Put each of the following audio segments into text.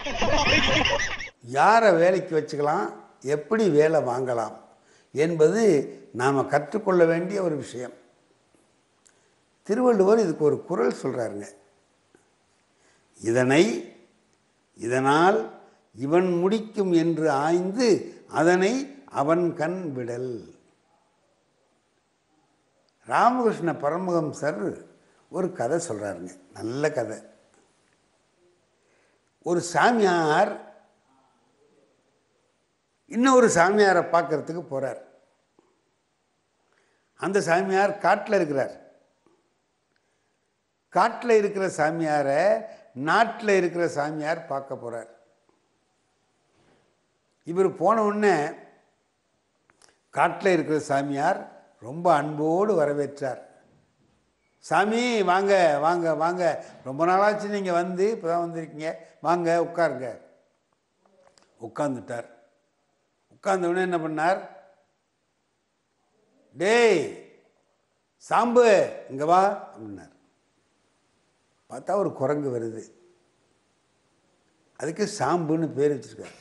யாரை வேலைக்கு வச்சுக்கலாம் எப்படி வேலை வாங்கலாம் என்பது நாம் கற்றுக்கொள்ள வேண்டிய ஒரு விஷயம் திருவள்ளுவர் இதுக்கு ஒரு குறள் சொல்கிறாருங்க இதனை இதனால் இவன் முடிக்கும் என்று ஆய்ந்து அதனை அவன் கண் விடல் ராமகிருஷ்ண பரமஹம்சர் ஒரு கதை சொல்கிறாருங்க நல்ல கதை ஒரு சாமியார் இன்னொரு சாமியாரை பார்க்கறதுக்கு போகிறார் அந்த சாமியார் காட்டில் இருக்கிறார் காட்டில் இருக்கிற சாமியாரை நாட்டில் இருக்கிற சாமியார் பார்க்க போகிறார் இவர் போன உடனே காட்டில் இருக்கிற சாமியார் ரொம்ப அன்போடு வரவேற்றார் சாமி வாங்க வாங்க வாங்க ரொம்ப நாளாச்சு நீங்கள் வந்து இப்போ தான் வந்திருக்கீங்க வாங்க உட்காருங்க உட்காந்துட்டார் உட்கார்ந்த உடனே என்ன பண்ணார் டேய் சாம்பு இங்கே வா அப்படின்னார் பார்த்தா ஒரு குரங்கு வருது அதுக்கு சாம்புன்னு பேர் வச்சிருக்காரு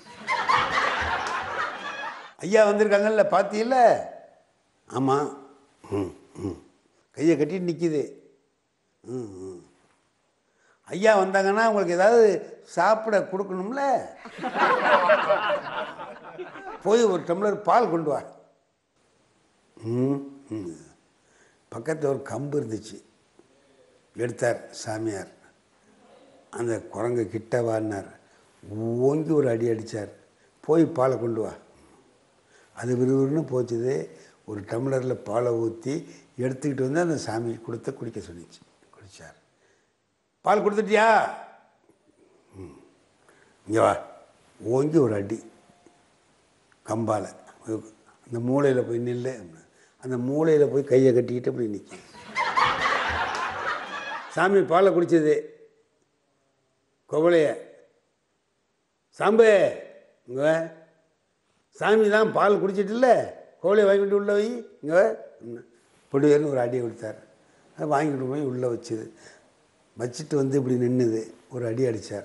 ஐயா வந்திருக்காங்கல்ல பார்த்தீல்ல ஆமாம் ம் ம் கையை கட்டிட்டு நிற்கிது ம் ம் ஐயா வந்தாங்கன்னா உங்களுக்கு ஏதாவது சாப்பிட கொடுக்கணும்ல போய் ஒரு டம்ளர் பால் கொண்டு வா ம் ம் பக்கத்தில் ஒரு கம்பு இருந்துச்சு எடுத்தார் சாமியார் அந்த குரங்கு கிட்ட வான்னார் ஓங்கி ஒரு அடி அடித்தார் போய் பாலை கொண்டு வா அது விறுவிறுன்னு போச்சுது ஒரு டம்ளரில் பாலை ஊற்றி எடுத்துக்கிட்டு வந்து அந்த சாமி கொடுத்து குடிக்க சொன்னிச்சு குடித்தார் பால் கொடுத்துட்டியா ம் இங்கே வா ஓங்கி ஒரு அடி கம்பால் அந்த மூளையில் போய் நில்லு அந்த மூளையில் போய் கையை கட்டிக்கிட்டு அப்படி நிற்க சாமி பாலை குடிச்சது குவளைய சாம்பு இங்கே சாமி தான் பால் குடிச்சிட்டுல்ல கோழியை வாங்கிட்டு உள்ள வை இங்கே பொடியர்னு ஒரு அடியை கொடுத்தார் அதை வாங்கிட்டு போய் உள்ளே வச்சுது வச்சுட்டு வந்து இப்படி நின்றுது ஒரு அடி அடித்தார்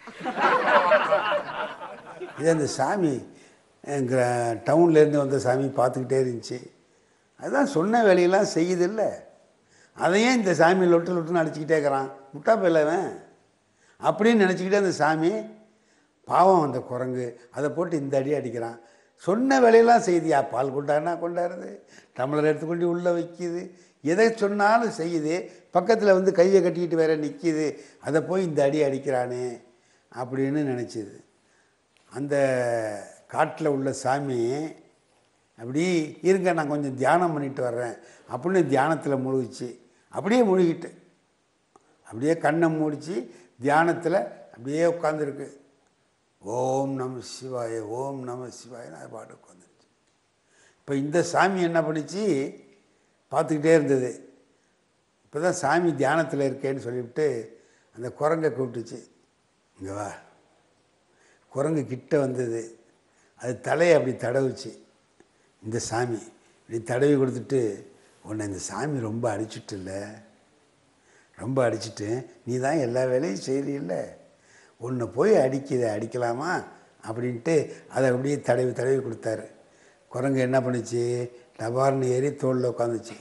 இது அந்த சாமி எங்க டவுன்லேருந்து வந்த சாமி பார்த்துக்கிட்டே இருந்துச்சு அதுதான் சொன்ன வேலையெல்லாம் செய்யுதில்ல அதையும் இந்த சாமி லொட்டு லொட்டுன்னு அடிச்சுக்கிட்டே இருக்கிறான் முட்டா பிள்ளவன் அப்படின்னு நினச்சிக்கிட்டே அந்த சாமி பாவம் அந்த குரங்கு அதை போட்டு இந்த அடி அடிக்கிறான் சொன்ன வேலையெல்லாம் செய்தியா பால் கொண்டாடினா கொண்டாடுறது டம்ளர் எடுத்துக்கொண்டு உள்ளே வைக்கிது எதை சொன்னாலும் செய்யுது பக்கத்தில் வந்து கையை கட்டிக்கிட்டு வேற நிற்கிது அதை போய் இந்த அடி அடிக்கிறானே அப்படின்னு நினச்சிது அந்த காட்டில் உள்ள சாமி அப்படி இருங்க நான் கொஞ்சம் தியானம் பண்ணிட்டு வர்றேன் அப்படின்னு தியானத்தில் முழுகிச்சு அப்படியே முழுகிட்டு அப்படியே கண்ணை மூடிச்சு தியானத்தில் அப்படியே உட்காந்துருக்கு ஓம் நம சிவாய ஓம் நம சிவாயன்னு அது பாட்டு உட்காந்துருச்சு இப்போ இந்த சாமி என்ன பண்ணிச்சு பார்த்துக்கிட்டே இருந்தது இப்போ தான் சாமி தியானத்தில் இருக்கேன்னு சொல்லிவிட்டு அந்த குரங்கை கூப்பிட்டுச்சு இங்கே வா குரங்கு கிட்ட வந்தது அது தலையை அப்படி தடவுச்சு இந்த சாமி இப்படி தடவி கொடுத்துட்டு உன்னை இந்த சாமி ரொம்ப அடிச்சுட்டுல்ல ரொம்ப அடிச்சுட்டு நீ தான் எல்லா வேலையும் செய்கிறீல்ல உன்னை போய் அடிக்கிற அடிக்கலாமா அப்படின்ட்டு அதை அப்படியே தடவி தடவி கொடுத்தாரு குரங்கு என்ன பண்ணுச்சு டபார்னு ஏறி தோளில் உட்காந்துச்சு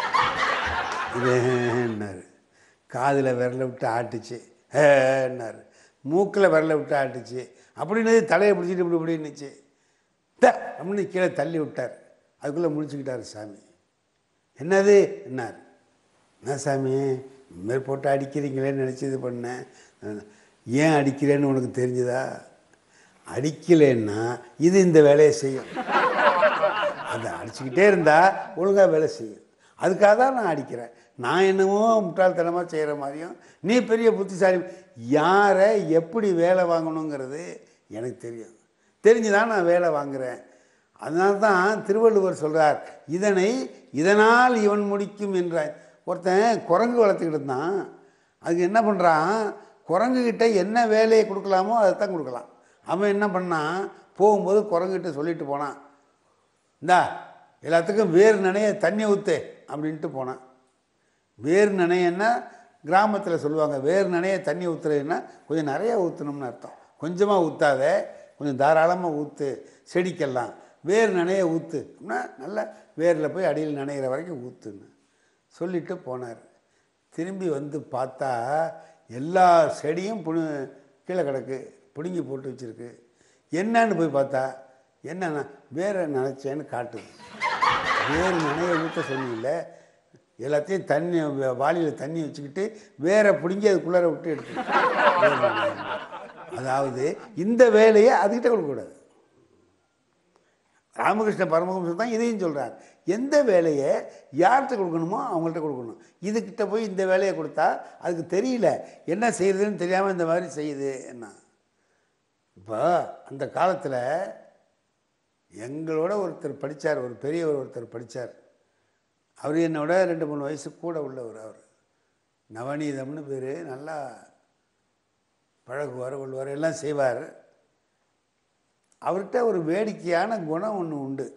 இதுன்னாரு காதில் விரல விட்டு ஆட்டுச்சு ஏன்னாரு மூக்கில் விரல விட்டு ஆட்டுச்சு அப்படின்னு தலையை பிடிச்சிட்டு இப்படி இப்படின்னுச்சு த அப்படின்னு கீழே தள்ளி விட்டார் அதுக்குள்ளே முடிச்சுக்கிட்டார் சாமி என்னது என்னார் என்ன சாமி இதுமாரி போட்டு அடிக்கிறீங்களேன்னு நினச்சி இது பண்ணேன் ஏன் அடிக்கிறேன்னு உனக்கு தெரிஞ்சுதா அடிக்கலைன்னா இது இந்த வேலையை செய்யும் அதை அடிச்சுக்கிட்டே இருந்தால் ஒழுங்காக வேலை செய்யும் அதுக்காக தான் நான் அடிக்கிறேன் நான் என்னமோ முட்டாள்தனமாக செய்கிற மாதிரியும் நீ பெரிய புத்திசாலி யாரை எப்படி வேலை வாங்கணுங்கிறது எனக்கு தெரியும் தெரிஞ்சு தான் நான் வேலை வாங்குகிறேன் அதனால தான் திருவள்ளுவர் சொல்கிறார் இதனை இதனால் இவன் முடிக்கும் என்றார் ஒருத்தன் குரங்கு வளர்த்துக்கிட்டு இருந்தான் அதுக்கு என்ன பண்ணுறான் குரங்குகிட்ட என்ன வேலையை கொடுக்கலாமோ அதை தான் கொடுக்கலாம் அவன் என்ன பண்ணான் போகும்போது குரங்குகிட்ட சொல்லிட்டு போனான் இந்தா எல்லாத்துக்கும் வேர் நனைய தண்ணி ஊற்று அப்படின்ட்டு போனான் வேர் நனையன்னா கிராமத்தில் சொல்லுவாங்க வேர் நனைய தண்ணி ஊற்றுறதுன்னா கொஞ்சம் நிறைய ஊற்றணும்னு அர்த்தம் கொஞ்சமாக ஊற்றாத கொஞ்சம் தாராளமாக ஊற்று செடிக்கெல்லாம் வேர் நனைய ஊற்று அப்படின்னா நல்லா வேரில் போய் அடியில் நனைகிற வரைக்கும் ஊற்றுன்னு சொல்லிட்டு போனார் திரும்பி வந்து பார்த்தா எல்லா செடியும் புணு கீழே கிடக்கு பிடுங்கி போட்டு வச்சிருக்கு என்னன்னு போய் பார்த்தா என்னன்னா வேரை நினச்சேன்னு காட்டுது வேர் நனைய ஊற்ற சொன்னீங்கல்ல எல்லாத்தையும் தண்ணி வாளியில் தண்ணி வச்சுக்கிட்டு வேரை பிடுங்கி அதுக்குள்ளார விட்டு எடுத்து வேர் நனைய. அதாவது இந்த வேலையை அதுக்கிட்ட கொடுக்கக்கூடாது ராமகிருஷ்ண பரமஹம்சர் தான் இதையும் சொல்கிறார் எந்த வேலையை யார்கிட்ட கொடுக்கணுமோ அவங்கள்ட்ட கொடுக்கணும் இதுக்கிட்ட போய் இந்த வேலையை கொடுத்தா அதுக்கு தெரியல என்ன செய்யறதுன்னு தெரியாமல் இந்த மாதிரி செய்யுது என்ன இப்போ அந்த காலத்தில் எங்களோட ஒருத்தர் படித்தார் ஒரு பெரியவர் ஒருத்தர் படித்தார் அவர் என்னோட ரெண்டு மூணு வயசு கூட உள்ளவர் அவர் நவநீதம்னு பேர் நல்லா பழகுவார் கொள்வார் எல்லாம் செய்வார் அவர்கிட்ட ஒரு வேடிக்கையான குணம் ஒன்று உண்டு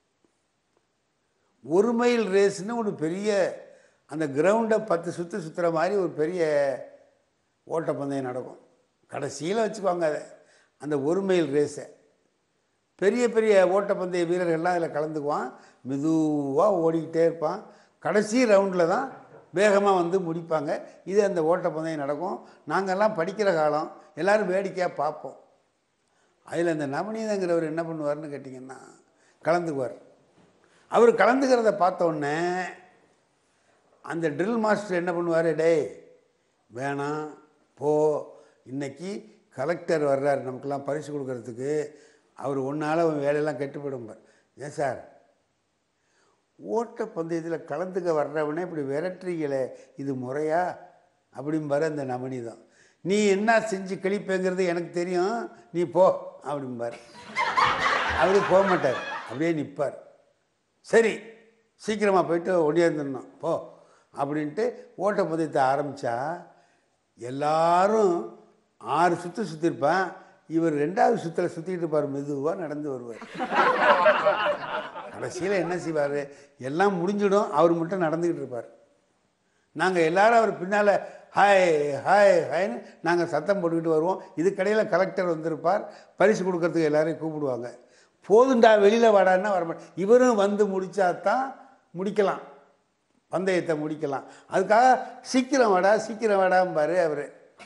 ஒரு மைல் ரேஸ்னு ஒரு பெரிய அந்த கிரவுண்டை பத்து சுற்று சுற்றுற மாதிரி ஒரு பெரிய ஓட்டப்பந்தயம் நடக்கும் கடைசியில் வச்சுக்குவாங்க அதை அந்த ஒரு மைல் ரேஸை பெரிய பெரிய ஓட்டப்பந்தய வீரர்கள்லாம் அதில் கலந்துக்குவான் மெதுவாக ஓடிக்கிட்டே இருப்பான் கடைசி ரவுண்டில் தான் வேகமாக வந்து முடிப்பாங்க இது அந்த ஓட்டப்பந்தயம் நடக்கும் நாங்கள்லாம் படிக்கிற காலம் எல்லோரும் வேடிக்கையாக பார்ப்போம் அதில் அந்த நவநீதங்கிறவர் என்ன பண்ணுவார்னு கேட்டிங்கன்னா கலந்துக்குவார் அவர் கலந்துக்கிறத பார்த்த உடனே அந்த ட்ரில் மாஸ்டர் என்ன பண்ணுவார் டேய் வேணாம் போ இன்னைக்கு கலெக்டர் வர்றார் நமக்கெல்லாம் பரிசு கொடுக்கறதுக்கு அவர் ஒன்றால் அவன் வேலையெல்லாம் கெட்டு போயிடும்பார் ஏன் சார் ஓட்டப்பந்தயத்தில் கலந்துக்க வர்றவனே இப்படி விரட்டுறீங்களே இது முறையா அப்படிம்பாரு அந்த நவநீதம் நீ என்ன செஞ்சு கழிப்பேங்கிறது எனக்கு தெரியும் நீ போ அப்படிம்பார் அவரு போக மாட்டார் அப்படியே நிற்பார் சரி சீக்கிரமாக போயிட்டு ஒடியாந்துடணும் போ அப்படின்ட்டு ஓட்டப்பந்தயத்தை ஆரம்பித்தா எல்லாரும் ஆறு சுற்று சுற்றிருப்பான் இவர் ரெண்டாவது சுற்றில் சுற்றிட்டு இருப்பார் மெதுவாக நடந்து வருவார் கடைசியில் என்ன செய்வார் எல்லாம் முடிஞ்சிடும் அவர் மட்டும் நடந்துக்கிட்டு இருப்பார் நாங்கள் எல்லாரும் அவர் பின்னால் ஹாய் ஹாய் ஹாய்னு நாங்கள் சத்தம் போட்டுக்கிட்டு வருவோம் இதுக்கடையில் கலெக்டர் வந்திருப்பார் பரிசு கொடுக்கறதுக்கு எல்லாரையும் கூப்பிடுவாங்க போதுண்டா வெளியில் வாடான்னா வரமாட்டேன் இவரும் வந்து முடிச்சா தான் முடிக்கலாம் பந்தயத்தை முடிக்கலாம் அதுக்காக சீக்கிரம் வாடா சீக்கிரம் வாடாம்பாரு அவர்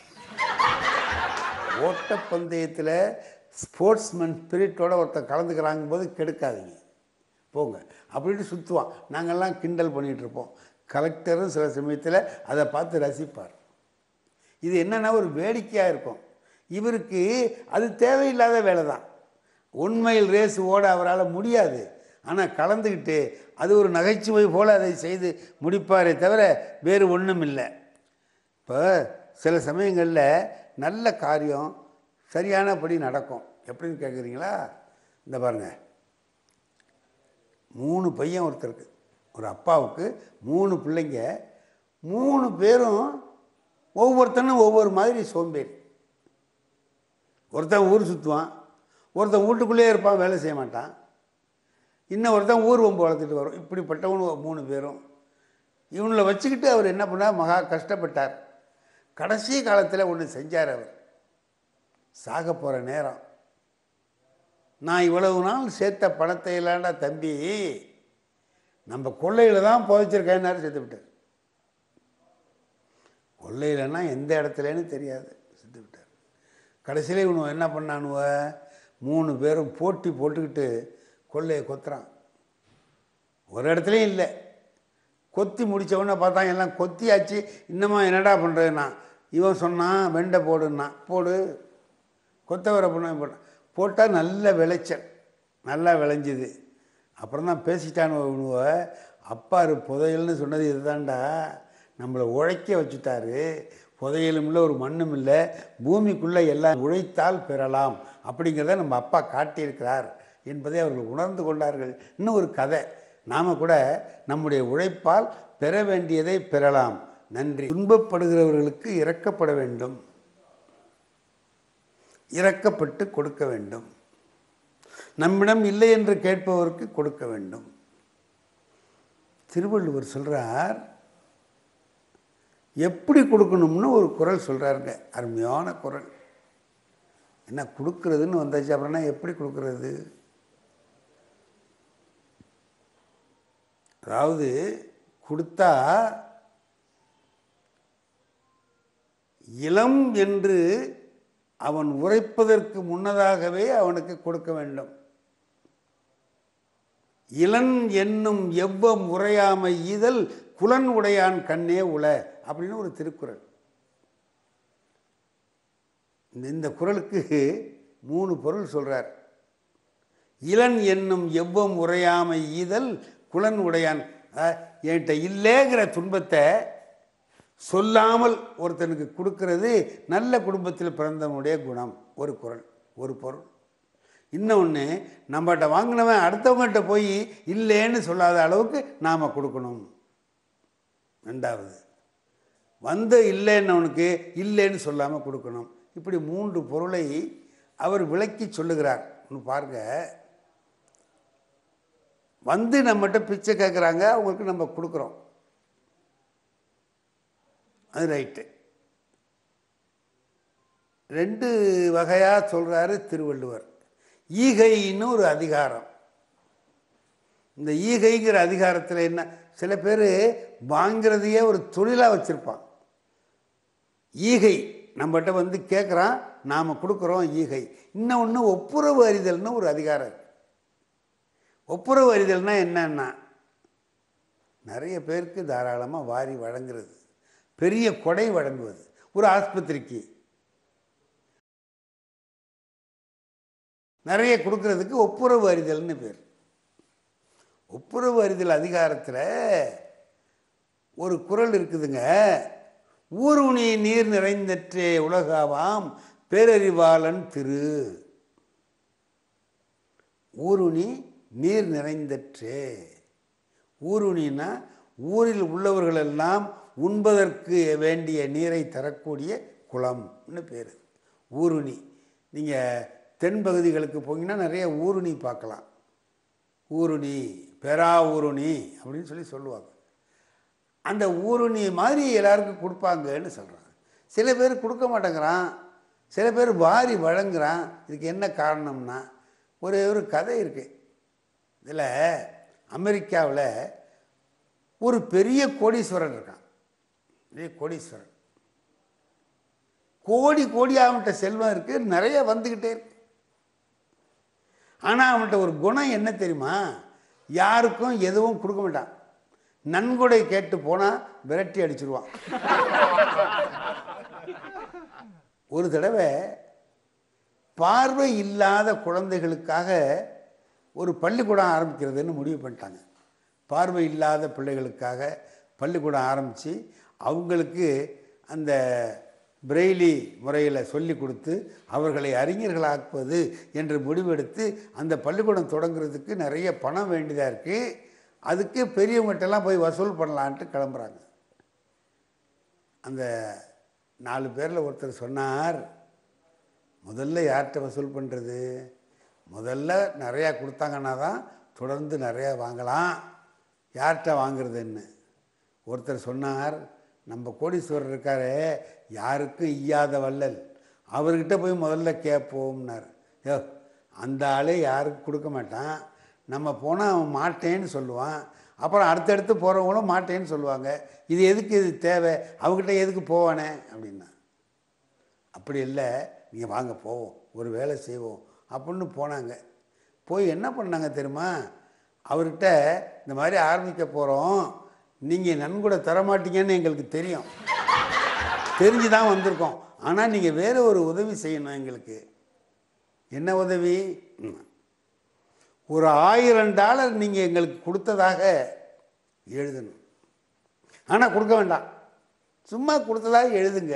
ஓட்டப்பந்தயத்தில் ஸ்போர்ட்ஸ்மேன் ஸ்பிரிட்டோட ஒருத்தர் கலந்துக்கிறாங்க போது கெடுக்காதீங்க போங்க அப்படின்னு சுற்றுவான் நாங்கள்லாம் கிண்டல் பண்ணிகிட்டு இருப்போம் கலெக்டரும் சில சமயத்தில் அதை பார்த்து ரசிப்பார் இது என்னென்னா ஒரு வேடிக்கையாக இருக்கும் இவருக்கு அது தேவையில்லாத வேலை தான் உண்மையில் ரேஸ் ஓட அவரால் முடியாது ஆனால் கலந்துக்கிட்டு அது ஒரு நகைச்சுவை போல் அதை செய்து முடிப்பாரே தவிர வேறு ஒன்றும் இல்லை இப்போ சில சமயங்களில் நல்ல காரியம் சரியானபடி நடக்கும் எப்படின்னு கேட்குறீங்களா இந்த பாருங்க மூணு பையன் ஒருத்தருக்கு ஒரு அப்பாவுக்கு மூணு பிள்ளைங்க மூணு பேரும் ஒவ்வொருத்தனும் ஒவ்வொரு மாதிரி சோம்பேறி ஒருத்தன் ஊர் சுற்றுவான் ஒருத்தன் வீட்டுக்குள்ளேயே இருப்பான் வேலை செய்ய மாட்டான் இன்னும் ஒருத்தன் ஊர் வம்பு வளர்த்துட்டு வரும் இப்படிப்பட்டவனு மூணு பேரும் இவனை வச்சுக்கிட்டு அவர் என்ன பண்ணார் மகா கஷ்டப்பட்டார் கடைசி காலத்தில் ஒன்று செஞ்சார் அவர் சாக போகிற நேரம் நான் இவ்வளவு நாள் சேர்த்த பணத்தை இல்லாண்டா தம்பி நம்ம கொள்ளையில் தான் புதைச்சிருக்கேன்னாரு செத்து விட்டார் கொள்ளையிலன்னா எந்த இடத்துலன்னு தெரியாது செத்து விட்டார் கடைசியில் இவனு என்ன பண்ணானுவ மூணு பேரும் போட்டி போட்டுக்கிட்டு கொள்ளையை கொத்துறான் ஒரு இடத்துலையும் இல்லை கொத்தி முடித்தவொடனே பார்த்தா எல்லாம் கொத்தியாச்சு இன்னமா என்னடா பண்ணுறதுன்னா இவன் சொன்னான் வெண்டை போடுன்னா போடு கொத்த வர பண்ண போட்டான் போட்டால் நல்ல விளைச்சல் நல்லா விளைஞ்சுது அப்புறம் தான் பேசிட்டான்னு இவனுவ அப்பாரு புதையல்னு சொன்னது இதுதான்டா நம்மளை உழைக்க வச்சுட்டாரு புதையலும் இல்லை ஒரு மண்ணும் இல்லை பூமிக்குள்ளே எல்லாம் உழைத்தால் பெறலாம் அப்படிங்கிறத நம்ம அப்பா காட்டியிருக்கிறார் என்பதை அவர்கள் உணர்ந்து கொண்டார்கள் இன்னும் ஒரு கதை நாம் கூட நம்முடைய உழைப்பால் பெற வேண்டியதை பெறலாம் நன்றி துன்பப்படுகிறவர்களுக்கு இறக்கப்பட வேண்டும் இறக்கப்பட்டு கொடுக்க வேண்டும் நம்மிடம் இல்லை என்று கேட்பவருக்கு கொடுக்க வேண்டும் திருவள்ளுவர் சொல்றார் எப்படி கொடுக்கணும்னு ஒரு குரல் சொல்றாருங்க அருமையான குரல் என்ன கொடுக்கறதுன்னு வந்தாச்சு அப்புறம்னா எப்படி கொடுக்கறது அதாவது கொடுத்தா இளம் என்று அவன் உரைப்பதற்கு முன்னதாகவே அவனுக்கு கொடுக்க வேண்டும் இளன் என்னும் எவ்வம் உரையாமை ஈதல் குலன் உடையான் கண்ணே உள அப்படின்னு ஒரு திருக்குறள் இந்த- இந்த குறளுக்கு மூணு பொருள் சொல்றார் இளன் என்னும் எவ்வம் உரையாமை ஈதல் குலன் உடையான் அஹ், என்கிட்ட இல்லேங்கிற துன்பத்தை சொல்லாமல் ஒருத்தனுக்கு கொடுக்கிறது நல்ல குடும்பத்தில் பிறந்தவனுடைய குணம் ஒரு குறள் ஒரு பொருள் இன்னொன்று நம்மகிட்ட வாங்கினவன் அடுத்தவங்ககிட்ட போய் இல்லைன்னு சொல்லாத அளவுக்கு நாம் கொடுக்கணும் ரெண்டாவது வந்த இல்லைன்னவனுக்கு இல்லைன்னு சொல்லாமல் கொடுக்கணும் இப்படி மூன்று பொருளை அவர் விளக்கி சொல்லுகிறார் ஒன்று பாருங்க வந்து நம்மகிட்ட பிச்சை கேட்குறாங்க அவங்களுக்கு நம்ம கொடுக்குறோம் அது ரைட்டு ரெண்டு வகையாக சொல்கிறாரு திருவள்ளுவர் ஈகைன்னு ஒரு அதிகாரம் இந்த ஈகைங்கிற அதிகாரத்தில் என்ன சில பேர் வாங்கிறதையே ஒரு தொழிலாக வச்சுருப்பான் ஈகை நம்மகிட்ட வந்து கேட்குறான் நாம் கொடுக்குறோம் ஈகை இன்னொன்று ஒப்புரவு அறிதல்னு ஒரு அதிகாரம் இருக்கு ஒப்புரவு அறிதல்னா என்னன்னா நிறைய பேருக்கு தாராளமாக வாரி வழங்குறது பெரிய கொடை வழங்குவது ஒரு ஆஸ்பத்திரிக்கு நிறைய கொடுக்கறதுக்கு ஒப்புரவு அறிதல்னு பேர் ஒப்புரவு அறிதல் அதிகாரத்தில் ஒரு குறள் இருக்குதுங்க ஊருணி நீர் நிறைந்தற்றே உலகாவாம் பேரறிவாளன் திரு ஊருணி நீர் நிறைந்தற்றே ஊருணின்னா ஊரில் உள்ளவர்களெல்லாம் உண்பதற்கு வேண்டிய நீரை தரக்கூடிய குளம்னு பேர் ஊருணி நீங்கள் தென் பகுதிகளுக்கு போனீங்கன்னா நிறைய ஊருணி பார்க்கலாம் ஊருணி பெரா ஊருணி அப்படின்னு சொல்லி சொல்லுவாங்க அந்த ஊருணி மாதிரி எல்லாருக்கும் கொடுப்பாங்கன்னு சொல்கிறாங்க சில பேர் கொடுக்க மாட்டேங்கிறான் சில பேர் வாரி வழங்குறான் இதுக்கு என்ன காரணம்னா ஒரே ஒரு கதை இருக்குது இதில் அமெரிக்காவில் ஒரு பெரிய கோடீஸ்வரன் இருக்கான் பெரிய கோடீஸ்வரன் கோடி கோடி அவன்கிட்ட செல்வம் இருக்குது நிறைய வந்துக்கிட்டே இருக்கு ஆனால் அவன்கிட்ட ஒரு குணம் என்ன தெரியுமா யாருக்கும் எதுவும் கொடுக்க மாட்டான் நன்கொடை கேட்டு போனால் விரட்டி அடிச்சிருவான் ஒரு தடவை பார்வை இல்லாத குழந்தைகளுக்காக ஒரு பள்ளிக்கூடம் ஆரம்பிக்கிறதுன்னு முடிவு பண்ணிட்டாங்க பார்வை இல்லாத பிள்ளைகளுக்காக பள்ளிக்கூடம் ஆரம்பித்து அவங்களுக்கு அந்த பிரெய்லி முறையில் சொல்லி கொடுத்து அவர்களை அறிஞர்களாக்குவது என்று முடிவெடுத்து அந்த பள்ளிக்கூடம் தொடங்குறதுக்கு நிறைய பணம் வேண்டியதாக இருக்குது அதுக்கு பெரியவங்ககிட்டலாம் போய் வசூல் பண்ணலான்ட்டு கிளம்புறாங்க அந்த நாலு பேரில் ஒருத்தர் சொன்னார் முதல்ல யார்கிட்ட வசூல் பண்ணுறது முதல்ல நிறையா கொடுத்தாங்கன்னா தான் தொடர்ந்து நிறையா வாங்கலாம் யார்கிட்ட வாங்குறதுன்னு ஒருத்தர் சொன்னார் நம்ம கோடீஸ்வரர் இருக்காரே யாருக்கும் ஈயாத வள்ளல் அவர்கிட்ட போய் முதல்ல கேட்போம்னார் யோ அந்த ஆளே யாருக்கும் கொடுக்க மாட்டான் நம்ம போனால் அவன் மாட்டேன்னு சொல்லுவான் அப்புறம் அடுத்தடுத்து போகிறவங்களும் மாட்டேன்னு சொல்லுவாங்க இது எதுக்கு இது தேவை அவங்ககிட்ட எதுக்கு போவானே அப்படின்னா அப்படி இல்லை நீங்கள் வாங்க போவோம் ஒரு வேலை செய்வோம் அப்படின்னு போனாங்க போய் என்ன பண்ணாங்க தெரியுமா அவர்கிட்ட இந்த மாதிரி ஆரம்பிக்க போகிறோம் நீங்கள் நன்கொடை தரமாட்டீங்கன்னு எங்களுக்கு தெரியும் தெரிஞ்சு தான் வந்திருக்கோம் ஆனால் நீங்கள் வேற ஒரு உதவி செய்யணும் எங்களுக்கு என்ன உதவி ம். ஒரு ஆயிரம் டாலர் நீங்கள் எங்களுக்கு கொடுத்ததாக எழுதணும் ஆனால் கொடுக்க வேண்டாம் சும்மா கொடுத்ததாக எழுதுங்க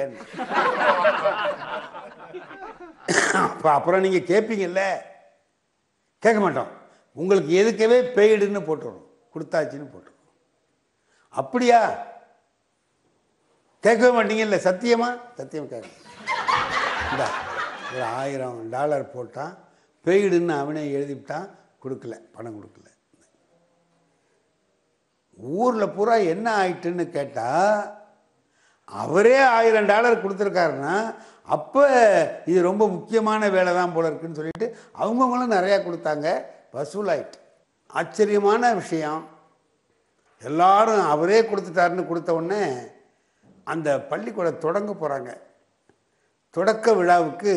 அப்போ அப்புறம் நீங்கள் கேட்பீங்கல்ல கேட்க மாட்டோம் உங்களுக்கு எதுக்கவே பெய்டுன்னு போட்டுரும் கொடுத்தாச்சுன்னு போட்டுரும் அப்படியா கேட்கவே மாட்டீங்கல்ல சத்தியமா சத்தியம் கேட்க இந்தா ஒரு ஆயிரம் டாலர் போட்டான் பெய்டுன்னு அவனே எழுதிவிட்டான் கொடுக்கல பணம் கொடுக்கல ஊரில் பூரா என்ன ஆயிட்டுன்னு கேட்டால் அவரே ஆயிரம் டாலர் கொடுத்துருக்காருன்னா அப்போ இது ரொம்ப முக்கியமான வேலை தான் போல இருக்குன்னு சொல்லிட்டு அவங்கவுங்களும் நிறையா கொடுத்தாங்க வசூலாயிட்டு ஆச்சரியமான விஷயம் எல்லாரும் அவரே கொடுத்துட்டாருன்னு கொடுத்த உடனே அந்த பள்ளிக்கூடம் தொடங்க போகிறாங்க தொடக்க விழாவுக்கு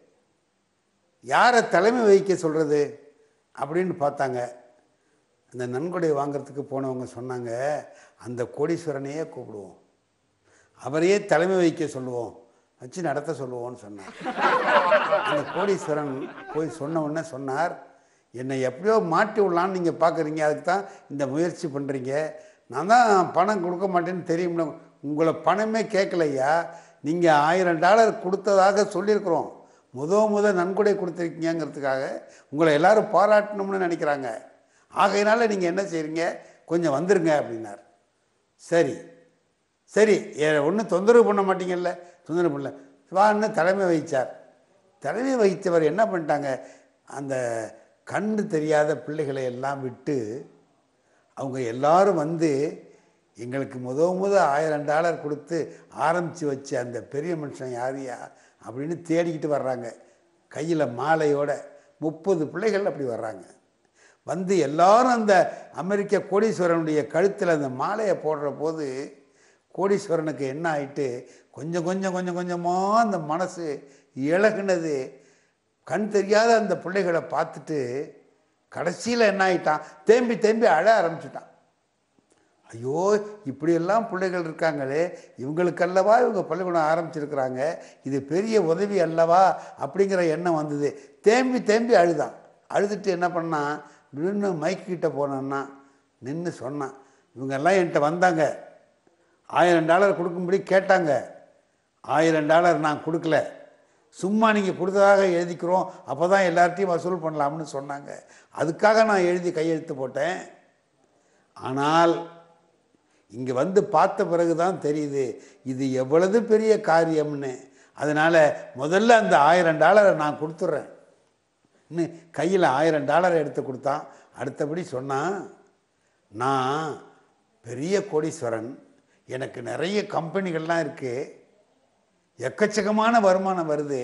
யாரை தலைமை வகிக்க சொல்கிறது அப்படின்னு பார்த்தாங்க அந்த நன்கொடை வாங்குறதுக்கு போனவங்க சொன்னாங்க அந்த கோடீஸ்வரனையே கூப்பிடுவோம் அவரையே தலைமை வகிக்க சொல்லுவோம் வச்சு நடத்த சொல்லுவோம்னு சொன்னார் அந்த கோடீஸ்வரன் போய் சொன்ன உடனே சொன்னார் என்னை எப்படியோ மாட்டி விடலான்னு நீங்கள் பார்க்குறீங்க அதுக்கு தான் இந்த முயற்சி பண்ணுறீங்க நான் தான் பணம் கொடுக்க மாட்டேன்னு தெரியும்ல உங்களை பணமே கேட்கலையா நீங்கள் ஆயிரம் டாலர் கொடுத்ததாக சொல்லியிருக்கிறோம் முத முத நன்கொடை கொடுத்துருக்கீங்கிறதுக்காக உங்களை எல்லாரும் பாராட்டணும்னு நினைக்கிறாங்க ஆகையினால நீங்கள் என்ன செய்கிறீங்க கொஞ்சம் வந்துருங்க அப்படின்னார் சரி சரி ஒன்றும் தொந்தரவு பண்ண மாட்டீங்கல்ல தொந்தரவு பண்ணல வான்னு தலைமை வகித்தார் தலைமை வகித்தவர் என்ன பண்ணிட்டாங்க அந்த கண்ணு தெரியாத பிள்ளைகளை எல்லாம் விட்டு அவங்க எல்லாரும் வந்து எங்களுக்கு முத முத ஆயிரம் டாலர் கொடுத்து ஆரம்பித்து வச்ச அந்த பெரிய மனுஷன் யாரையா அப்படின்னு தேடிக்கிட்டு வர்றாங்க கையில் மாலையோட முப்பது பிள்ளைகள் அப்படி வர்றாங்க வந்து எல்லாரும் அந்த அமெரிக்க கோடீஸ்வரனுடைய கழுத்தில் அந்த மாலையை போடுற போது கோடீஸ்வரனுக்கு என்ன ஆயிட்டு கொஞ்சம் கொஞ்சம் கொஞ்சம் கொஞ்சமாக அந்த மனசு இழகுனது கண் தெரியாத அந்த பிள்ளைகளை பார்த்துட்டு கடைசியில் என்ன ஆயிட்டான் தேம்பி தேம்பி அழ ஆரம்பிச்சிட்டான் ஐயோ இப்படியெல்லாம் பிள்ளைகள் இருக்காங்களே இவங்களுக்கல்லவா இவங்க பள்ளிக்கூடம் ஆரம்பிச்சிருக்கிறாங்க இது பெரிய உதவி அல்லவா அப்படிங்கிற எண்ணம் வந்தது தேம்பி தேம்பி அழுதான் அழுதுட்டு என்ன பண்ணான் நின்று மைக்கிட்ட போனான்னா நின்று சொன்னான் இவங்கெல்லாம் என்கிட்ட வந்தாங்க ஆயிரம் டாலர் கொடுக்கும்படி கேட்டாங்க ஆயிரம் டாலர் நான் கொடுக்கல சும்மா நீங்கள் கொடுத்ததாக எழுதிக்கிறோம் அப்போ தான் எல்லார்ட்டையும் வசூல் பண்ணலாம்னு சொன்னாங்க அதுக்காக நான் எழுதி கையெழுத்து போட்டேன் ஆனால் இங்கே வந்து பார்த்த பிறகு தான் தெரியுது இது எவ்வளவு பெரிய காரியம்னு அதனால் முதல்ல அந்த ஆயிரம் டாலரை நான் கொடுத்துட்றேன் இன்னும் கையில் ஆயிரம் டாலரை எடுத்து கொடுத்தான் அடுத்தபடி சொன்னான் நான் பெரிய கோடீஸ்வரன் எனக்கு நிறைய கம்பெனிகள்லாம் இருக்குது எக்கச்சக்கமான வருமானம் வருது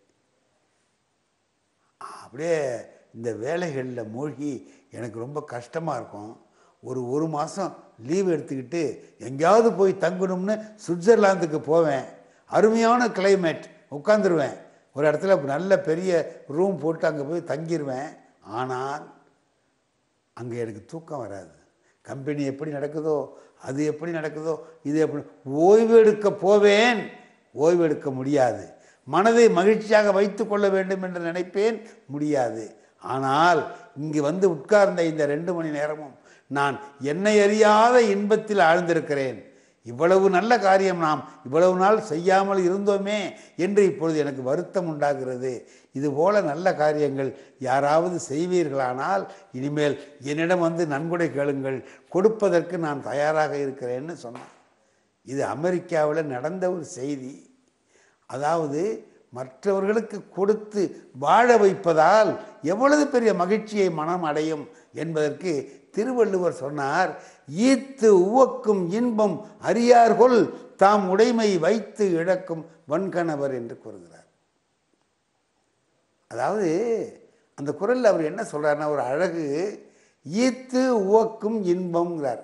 அப்படியே இந்த வேலைகளில் மூழ்கி எனக்கு ரொம்ப கஷ்டமாக இருக்கும் ஒரு ஒரு மாதம் லீவ் எடுத்துக்கிட்டு எங்கேயாவது போய் தங்கணும்னு சுவிட்சர்லாந்துக்கு போவேன் அருமையான கிளைமேட் உட்காந்துருவேன் ஒரு இடத்துல நல்ல பெரிய ரூம் போட்டு அங்கே போய் தங்கிடுவேன் ஆனால் அங்கே எனக்கு தூக்கம் வராது கம்பெனி எப்படி நடக்குதோ அது எப்படி நடக்குதோ இது எப்படி ஓய்வு எடுக்க போவேன் ஓய்வு எடுக்க முடியாது மனதை மகிழ்ச்சியாக வைத்து கொள்ள வேண்டும் என்று நினைப்பேன் முடியாது ஆனால் இங்கு வந்து உட்கார்ந்த இந்த ரெண்டு மணி நேரமும் நான் என்னை அறியாத இன்பத்தில் ஆழ்ந்திருக்கிறேன் இவ்வளவு நல்ல காரியம் நாம் இவ்வளவு நாள் செய்யாமல் இருந்தோமே என்று இப்பொழுது எனக்கு வருத்தம் உண்டாகிறது இதுபோல நல்ல காரியங்கள் யாராவது செய்வீர்களானால் இனிமேல் என்னிடம் வந்து நன்கொடை கேளுங்கள் கொடுப்பதற்கு நான் தயாராக இருக்கிறேன்னு சொன்னான் இது அமெரிக்காவில் நடந்த ஒரு செய்தி அதாவது மற்றவர்களுக்கு கொடுத்து வாழ வைப்பதால் எவ்வளவு பெரிய மகிழ்ச்சியை மனம் அடையும் என்பதற்கு திருவள்ளுவர் சொன்னார் ஈத்து உவக்கும் இன்பம் அறியார்கொள் தாம் உடைமை வைத்து இழக்கும் வன்கணவர் என்று கூறுகிறார் அதாவது அந்த குரலில் அவர் என்ன சொல்றாருன்னா ஒரு அழகு ஈத்து உவக்கும் இன்பம்ங்கிறார்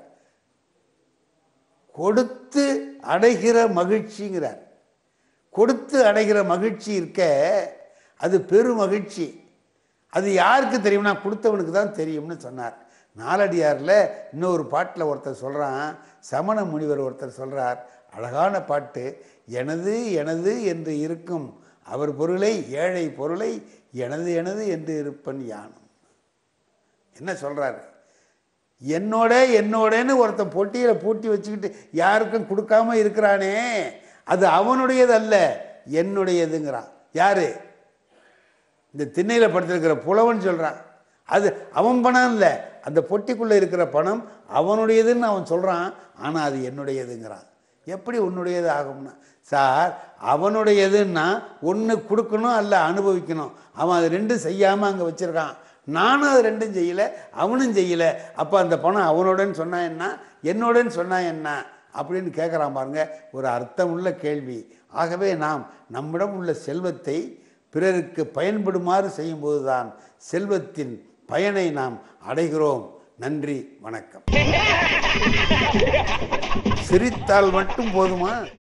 கொடுத்து அடைகிற மகிழ்ச்சிங்கிறார் கொடுத்து அடைகிற மகிழ்ச்சி இருக்க அது பெரு மகிழ்ச்சி அது யாருக்கு தெரியும்னா கொடுத்தவனுக்கு தான் தெரியும்னு சொன்னார் நாலடியாரில் இன்னொரு பாட்டில் ஒருத்தர் சொல்கிறான் சமண முனிவர் ஒருத்தர் சொல்கிறார் அழகான பாட்டு எனது எனது என்று இருக்கும் அவர் பொருளை ஏழை பொருளை எனது எனது என்று இருப்பன் யானும் என்ன சொல்கிறாரு என்னோட என்னோடன்னு ஒருத்தன் பொட்டியில் பூட்டி வச்சுக்கிட்டு யாருக்கும் கொடுக்காம இருக்கிறானே அது அவனுடையது அல்ல என்னுடையதுங்கிறான் யாரு இந்த திண்ணையில் படுத்திருக்கிற புலவன் சொல்கிறான் அது அவன் பணம் இல்லை அந்த பொட்டிக்குள்ளே இருக்கிற பணம் அவனுடையதுன்னு அவன் சொல்கிறான் ஆனால் அது என்னுடையதுங்கிறான் எப்படி உன்னுடையது ஆகும்னா சார் அவனுடையதுன்னா ஒன்று கொடுக்கணும் அல்ல அனுபவிக்கணும் அவன் அது ரெண்டும் செய்யாமல் அங்கே வச்சுருக்கான் நானும் அது ரெண்டும் செய்யலை அவனும் செய்யலை அப்போ அந்த பணம் அவனோடன்னு சொன்னா என்ன என்னோடன்னு சொன்னா என்ன அப்படின்னு கேட்குறான் பாருங்க ஒரு அர்த்தமுள்ள கேள்வி ஆகவே நாம் நம்மிடம் உள்ள செல்வத்தை பிறருக்கு பயன்படுமாறு செய்யும்போது தான் செல்வத்தின் பயனை நாம் அடைகிறோம் நன்றி வணக்கம் சிரித்தால் மட்டும் போதுமா